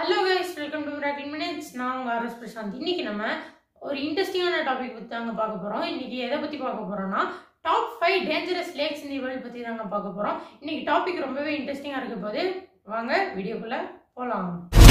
hello guys welcome to miracle minutes நான் உங்கள் RS Prashanth இன்னைக்கு நம்ம ஒரு இன்ட்ரெஸ்டிங்கான டாபிக் பற்றி தாங்க பார்க்க போகிறோம் இன்னைக்கு எதை பற்றி பார்க்க போகிறோம்னா டாப் ஃபைவ் டேஞ்சரஸ் லேக்ஸ் இந்த வேர்ல்டு பற்றி தாங்க பார்க்க போகிறோம் இன்னைக்கு டாபிக் ரொம்பவே இன்ட்ரெஸ்டிங்காக இருக்க போது வாங்க வீடியோக்குள்ளே போகலாம்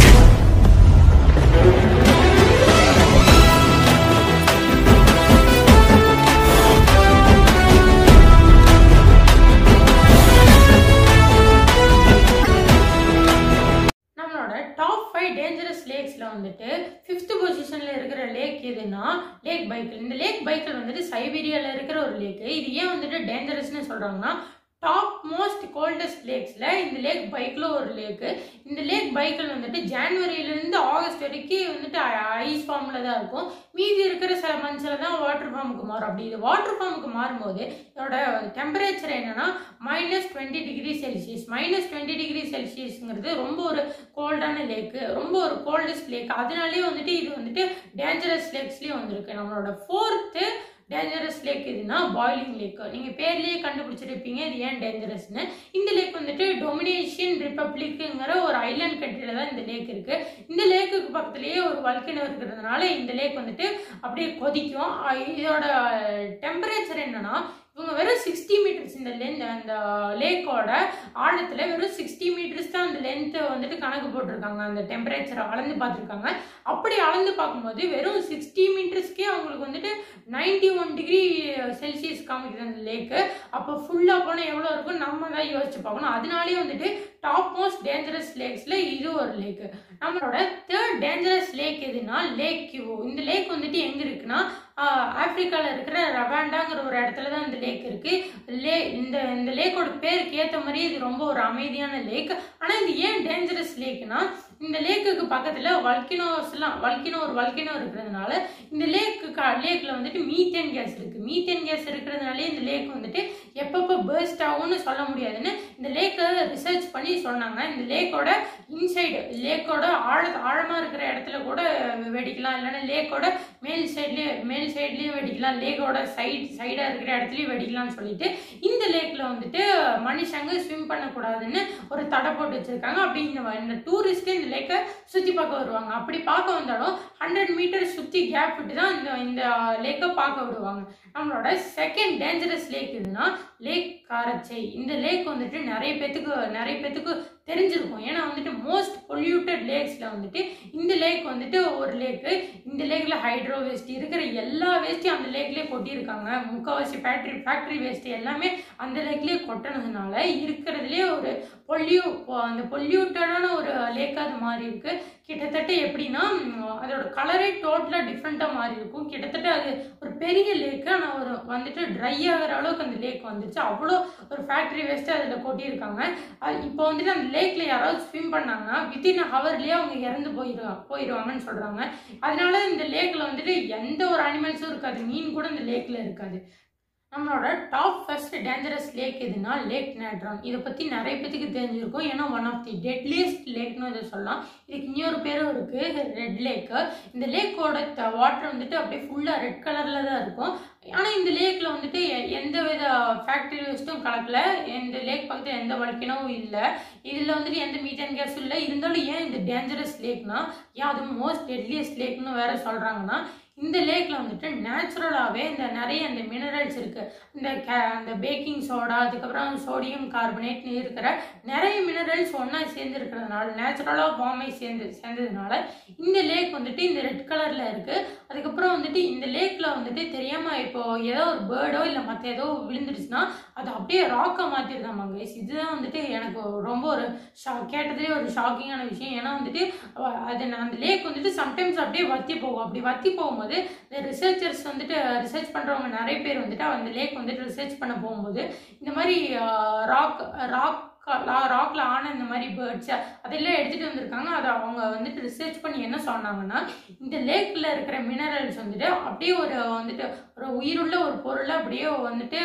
நம்மளோட டாப் ஃபைவ் டேஞ்சரஸ் லேக்ஸில் வந்துட்டு ஃபிஃப்த் பொசிஷனில் இருக்கிற லேக் எதுனா லேக் பைக்கிள் இந்த லேக் பைக்கிள் வந்துட்டு சைபீரியாவில் இருக்கிற ஒரு லேக்கு இது ஏன் வந்துட்டு டேஞ்சரஸ்னு சொல்கிறாங்கன்னா டாப் மோஸ்ட் கோல்டஸ்ட் லேக்ஸில் இந்த லேக் பைக்கில் ஒரு லேக்கு இந்த லேக் பைக்கிள் வந்துட்டு ஜான்வரியிலேருந்து ஆகஸ்ட் வரைக்கும் வந்துட்டு ஐஸ் ஃபார்மில் தான் இருக்கும் மீதி இருக்கிற சில மந்த்ஸில் தான் வாட்டர் ஃபார்முக்கு மாறும் அப்படி இது வாட்டர் ஃபார்முக்கு மாறும்போது இதோட டெம்பரேச்சர் என்னன்னா minus twenty degree Celsius minus twenty degree செல்சியஸ்ங்கிறது ரொம்ப ஒரு கோல்டான லேக்கு ரொம்ப ஒரு கோல்டஸ்ட் லேக் அதனாலேயே வந்துட்டு இது வந்துட்டு டேஞ்சரஸ் லேக்ஸ்லேயும் வந்திருக்கு நம்மளோட ஃபோர்த்து டேஞ்சரஸ் லேக் எதுனா பாய்லிங் லேக் நீங்கள் பேர்லேயே கண்டுபிடிச்சிருப்பீங்க இது ஏன் டேஞ்சரஸ்னு இந்த லேக் வந்துட்டு டொமினேஷன் ரிப்பப்ளிக்குங்கிற ஒரு ஐலாண்ட் கண்ட்ரியில் தான் இந்த லேக் இருக்குது இந்த லேக்குக்கு பக்கத்துலேயே ஒரு வல்கனோ இருக்கிறதுனால இந்த லேக் வந்துட்டு அப்படியே கொதிக்கும் அஹ் இதோட டெம்பரேச்சர் என்னன்னா இவங்க வெறும் சிக்ஸ்டி மீட்டர்ஸ் இந்த லென்த் அந்த லேக்கோட ஆழத்தில் வெறும் சிக்ஸ்டி மீட்டர்ஸ் தான் அந்த லென்த்தை வந்துட்டு கணக்கு போட்டிருக்காங்க அந்த டெம்பரேச்சரை அளந்து பார்த்துருக்காங்க அப்படி அளந்து பார்க்கும்போது வெறும் சிக்ஸ்டி மீட்டர்ஸ்க்கே அவங்களுக்கு வந்துட்டு நைன்டி ஒன் டிகிரி செல்சியஸ் காமிக்குது அந்த லேக்கு அப்போ ஃபுல்லாக போனால் எவ்வளோ இருக்கும் நம்ம தான் யோசிச்சு பார்க்கணும் அதனாலேயே வந்துட்டு டாப் மோஸ்ட் டேஞ்சரஸ் லேக்ஸில் இது ஒரு லேக்கு நம்மளோட தேர்ட் டேஞ்சரஸ் லேக் எதுனா லேக் கியூ இந்த லேக் வந்துட்டு எங்கே இருக்குன்னா ஆப்பிரிக்காவில் இருக்கிற ரவாண்டாங்கிற ஒரு இடத்துல தான் இந்த லேக் இருக்குது லே இந்த இந்த லேக்கோட பேருக்கு ஏற்ற மாதிரி இது ரொம்ப ஒரு அமைதியான லேக் ஆனால் இது ஏன் டேஞ்சரஸ் லேக்னா இந்த லேக்குக்கு பக்கத்தில் வல்கினோஸ்லாம் வல்கினோ ஒரு வல்கினோ இருக்கிறதுனால இந்த லேக்கு லேக்கில் வந்துட்டு மீத்தேன் கேஸ் இருக்குது மீத்தேன் கேஸ் இருக்கிறதுனாலே இந்த லேக் வந்துட்டு எப்பப்போ பேர்ஸ்ட் ஆகும்னு சொல்ல முடியாதுன்னு இந்த லேக்கை ரிசர்ச் பண்ணி சொன்னாங்க இந்த லேக்கோட இன்சைடு லேக்கோட ஆழ ஆழமாக இருக்கிற இடத்துல கூட வெடிக்கலாம் இல்லைன்னா லேக்கோட மேல் சைட்லேயே மேல் சைட்லேயும் வெடிக்கலாம் லேக்கோட சைட் சைடாக இருக்கிற இடத்துலையும் வெடிக்கலாம்னு சொல்லிட்டு இந்த லேக்கில் வந்துட்டு மனுஷங்க ஸ்விம் பண்ணக்கூடாதுன்னு ஒரு தடை போட்டு வச்சுருக்காங்க அப்படி இந்த இந்த டூரிஸ்ட்டு இந்த லேக்கை சுற்றி பார்க்க வருவாங்க அப்படி பார்க்க வந்தாலும் ஹண்ட்ரட் மீட்டர் சுற்றி கேப் விட்டு தான் இந்த இந்த லேக்கை பார்க்க விடுவாங்க நம்மளோட செகண்ட் டேஞ்சரஸ் லேக் எதுனா லேக் காரச்சை இந்த லேக் வந்துட்டு நிறைய பேத்துக்கு நிறைய பேத்துக்கு தெரிஞ்சிருக்கும் ஏன்னா வந்துட்டு மோஸ்ட் பொல்யூட்டட் லேக்ஸில் வந்துட்டு இந்த லேக் வந்துட்டு ஒரு லேக்கு இந்த லேக்கில் ஹைட்ரோ வேஸ்ட் இருக்கிற எல்லா வேஸ்ட்டையும் அந்த லேக்லேயே கொட்டியிருக்காங்க முக்கால்வாசி ஃபேக்ட்ரி ஃபேக்ட்ரி வேஸ்ட் எல்லாமே அந்த லேக்லேயே கொட்டினதுனால இருக்கிறதுலே ஒரு பொல்யூ அந்த பொல்யூட்டடான ஒரு லேக் அது மாதிரி இருக்கு கிட்டத்தட்ட எப்படின்னா அதோட கலரே டோட்டலாக டிஃப்ரெண்ட்டாக மாறி இருக்கும் கிட்டத்தட்ட அது ஒரு பெரிய லேக்கு ஆனால் ஒரு வந்துட்டு ட்ரை ஆகிற அளவுக்கு அந்த லேக் வந்துச்சு அவ்வளோ ஒரு ஃபேக்ட்ரி வேஸ்ட்டு அதில் கொட்டியிருக்காங்க இப்போ வந்துட்டு அந்த லேக்கில் யாராவது ஸ்விம் பண்ணாங்கன்னா வித்தின் ஹவர்லேயே அவங்க இறந்து போயிடுவாங்க போயிடுவாங்கன்னு சொல்கிறாங்க அதனால இந்த லேக்கில் வந்துட்டு எந்த ஒரு அனிமல்ஸும் இருக்காது மீன் கூட இந்த லேக்கில் இருக்காது நம்மளோட டாப் ஃபர்ஸ்ட் டேஞ்சரஸ் லேக் எதுனா லேக் நேட்ரான் இதை பற்றி நிறைய பேத்துக்கு தெரிஞ்சிருக்கும் ஏன்னா ஒன் ஆஃப் தி டெட்லியஸ்ட் லேக்னு இதை சொல்லலாம் இதுக்கு இன்னொரு பேரும் இருக்குது ரெட் லேக்கு இந்த லேக்கோட வாட்டர் வந்துட்டு அப்படியே ஃபுல்லாக ரெட் கலரில் தான் இருக்கும் ஆனால் இந்த லேக்கில் வந்துட்டு எந்த வித ஃபேக்ட்ரி வேஸ்ட்டும் கலக்கல இந்த லேக் பக்கத்தில் எந்த வலிக்கணும் இல்லை இதில் வந்துட்டு எந்த மீத்தேன் கேஸும் இல்லை இருந்தாலும் ஏன் இந்த டேஞ்சரஸ் லேக்னா ஏன் அது மோஸ்ட் டெட்லியஸ்ட் லேக்னு வேற சொல்கிறாங்கன்னா இந்த லேக்கில் வந்துட்டு நேச்சுரலாகவே இந்த நிறைய இந்த மினரல்ஸ் இருக்குது இந்த கே அந்த பேக்கிங் சோடா அதுக்கப்புறம் சோடியம் கார்பனேட்னு இருக்கிற நிறைய மினரல்ஸ் ஒன்றா சேர்ந்து இருக்கிறதுனால நேச்சுரலாக ஃபார்மை சேர்ந்து சேர்ந்ததுனால இந்த லேக் வந்துட்டு இந்த ரெட் கலரில் இருக்குது அதுக்கப்புறம் வந்துட்டு இந்த லேக்கில் வந்துட்டு தெரியாமல் இப்போது ஏதோ ஒரு பேர்டோ இல்லை மற்ற ஏதோ விழுந்துருச்சுன்னா அது அப்படியே ராக்கை மாற்றிருக்காங்க கைஸ் இதுதான் வந்துட்டு எனக்கு ரொம்ப ஒரு ஷா கேட்டதுலேயே ஒரு ஷாக்கிங்கான விஷயம் ஏன்னா வந்துட்டு அது அந்த லேக் வந்துட்டு சம்டைம்ஸ் அப்படியே வத்தி போகும் அப்படி வத்தி போகும்போது இந்த ரிசர்ச்சர்ஸ் வந்துட்டு ரிசர்ச் பண்ணுறவங்க நிறைய பேர் வந்துட்டு அந்த லேக் வந்துட்டு ரிசர்ச் பண்ண போகும்போது இந்த மாதிரி ராக் ராக் ராக்ல ஆன இந்த மாதிரி பேர்ட்ஸ் அதெல்லாம் எடுத்துகிட்டு வந்திருக்காங்க அதை அவங்க வந்துட்டு ரிசர்ச் பண்ணி என்ன சொன்னாங்கன்னா இந்த லேக்கில் இருக்கிற மினரல்ஸ் வந்துட்டு அப்படியே ஒரு வந்துட்டு ஒரு உயிருள்ள ஒரு பொருளை அப்படியே வந்துட்டு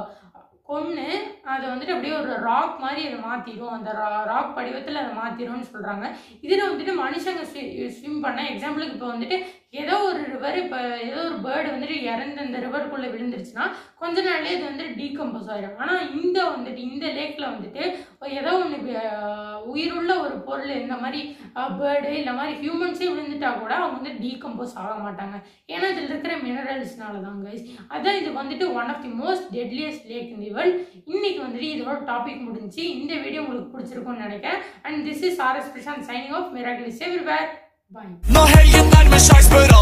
கொன்று அதை வந்துட்டு அப்படியே ஒரு ராக் மாதிரி அதை மாற்றிடும் அந்த ராக் படிவத்தில் அதை மாற்றிடும்னு சொல்கிறாங்க இதில் வந்துட்டு மனுஷங்க ஸ்விம் பண்ண எக்ஸாம்பிளுக்கு இப்போ வந்துட்டு ஏதோ ஒரு ரிவர் இப்போ ஏதோ ஒரு பேர்டு வந்துட்டு இறந்து அந்த ரிவருக்குள்ளே விழுந்துருச்சுன்னா கொஞ்ச நாள்லேயே இது வந்துட்டு டீகம்போஸ் ஆகிடும் ஆனால் இந்த வந்துட்டு இந்த லேக்கில் வந்துட்டு ஏதோ ஒன்று உயிருள்ள ஒரு பொருள் இந்த மாதிரி பேர்டு இந்த மாதிரி ஹியூமன்ஸே விழுந்துட்டா கூட அவங்க வந்து டீகம்போஸ் ஆக மாட்டாங்க ஏன்னா இதில் இருக்கிற மினரல்ஸ்னால தான் கைஸ் அதான் இது வந்துட்டு one of the most deadliest lake in the world இன்னைக்கு வந்துட்டு இதோட டாபிக் முடிஞ்சு இந்த வீடியோ உங்களுக்கு பிடிச்சிருக்கும்னு நினைக்கிறேன் and this is RS Prasanth signing off miracle everywhere bye Nå heier nærmer seg, spør